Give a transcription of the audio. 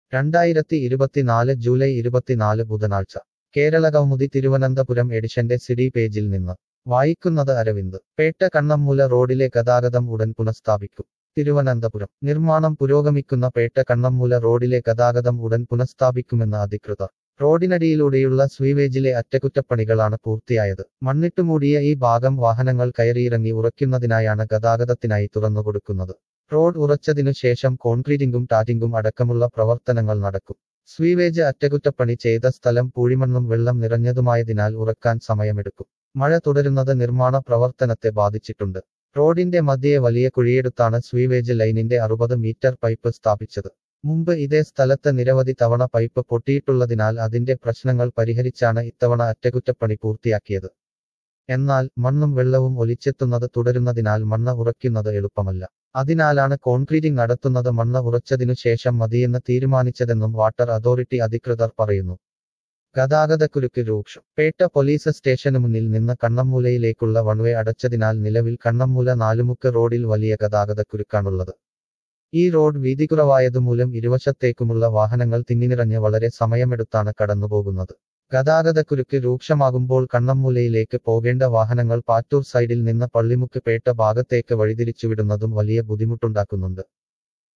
രണ്ടായിരത്തി ഇരുപത്തിനാല് ജൂലൈ ഇരുപത്തിനാല് ബുധനാഴ്ച കേരള കൗമുദി തിരുവനന്തപുരം എഡിഷന്റെ സിഡി പേജിൽ നിന്ന് വായിക്കുന്നത് അരവിന്ദ് പേട്ട കണ്ണമ്മൂല റോഡിലെ ഗതാഗതം ഉടൻ പുനഃസ്ഥാപിക്കും തിരുവനന്തപുരം നിർമ്മാണം പുരോഗമിക്കുന്ന പേട്ട കണ്ണമ്മൂല റോഡിലെ ഗതാഗതം ഉടൻ പുനഃസ്ഥാപിക്കുമെന്ന് അധികൃതർ റോഡിനടിയിലൂടെയുള്ള സ്വീവേജിലെ അറ്റകുറ്റപ്പണികളാണ് പൂർത്തിയായത് മണ്ണിട്ടുമൂടിയ ഈ ഭാഗം വാഹനങ്ങൾ കയറിയിറങ്ങി ഉറയ്ക്കുന്നതിനായാണ് ഗതാഗതത്തിനായി തുറന്നുകൊടുക്കുന്നത് റോഡ് ഉറച്ചതിനു ശേഷം കോൺക്രീറ്റിംഗും ടാറ്റിംഗും അടക്കമുള്ള പ്രവർത്തനങ്ങൾ നടക്കും സ്വീവേജ് അറ്റകുറ്റപ്പണി ചെയ്ത സ്ഥലം പൂഴിമണ്ണും വെള്ളം നിറഞ്ഞതുമായതിനാൽ ഉറക്കാൻ സമയമെടുക്കും മഴ തുടരുന്നത് നിർമ്മാണ പ്രവർത്തനത്തെ ബാധിച്ചിട്ടുണ്ട് റോഡിന്റെ മധ്യേ വലിയ കുഴിയെടുത്താണ് സ്വീവേജ് ലൈനിന്റെ അറുപത് മീറ്റർ പൈപ്പ് സ്ഥാപിച്ചത് മുമ്പ് ഇതേ സ്ഥലത്ത് നിരവധി തവണ പൈപ്പ് പൊട്ടിയിട്ടുള്ളതിനാൽ അതിന്റെ പ്രശ്നങ്ങൾ പരിഹരിച്ചാണ് ഇത്തവണ അറ്റകുറ്റപ്പണി പൂർത്തിയാക്കിയത് എന്നാൽ മണ്ണും വെള്ളവും ഒലിച്ചെത്തുന്നത് തുടരുന്നതിനാൽ മണ്ണ് ഉറയ്ക്കുന്നത് എളുപ്പമല്ല അതിനാലാണ് കോൺക്രീറ്റിംഗ് നടത്തുന്നത് മണ്ണ് ഉറച്ചതിനു ശേഷം മതിയെന്ന് തീരുമാനിച്ചതെന്നും വാട്ടർ അതോറിറ്റി അധികൃതർ പറയുന്നു ഗതാഗതക്കുരുക്ക് രൂക്ഷം പേട്ട പോലീസ് സ്റ്റേഷന് മുന്നിൽ നിന്ന് കണ്ണമ്മൂലയിലേക്കുള്ള വൺവേ അടച്ചതിനാൽ നിലവിൽ കണ്ണമ്മൂല നാലുമുക്ക് റോഡിൽ വലിയ ഗതാഗതക്കുരുക്കാണുള്ളത് ഈ റോഡ് വീതികുറവായതുമൂലം ഇരുവശത്തേക്കുമുള്ള വാഹനങ്ങൾ തിങ്ങിനിറഞ്ഞ് വളരെ സമയമെടുത്താണ് കടന്നുപോകുന്നത് ഗതാഗതക്കുരുക്ക് രൂക്ഷമാകുമ്പോൾ കണ്ണമ്മൂലയിലേക്ക് പോകേണ്ട വാഹനങ്ങൾ പാറ്റൂർ സൈഡിൽ നിന്ന് പള്ളിമുക്ക് പേട്ട ഭാഗത്തേക്ക് വഴിതിരിച്ചുവിടുന്നതും വലിയ ബുദ്ധിമുട്ടുണ്ടാക്കുന്നുണ്ട്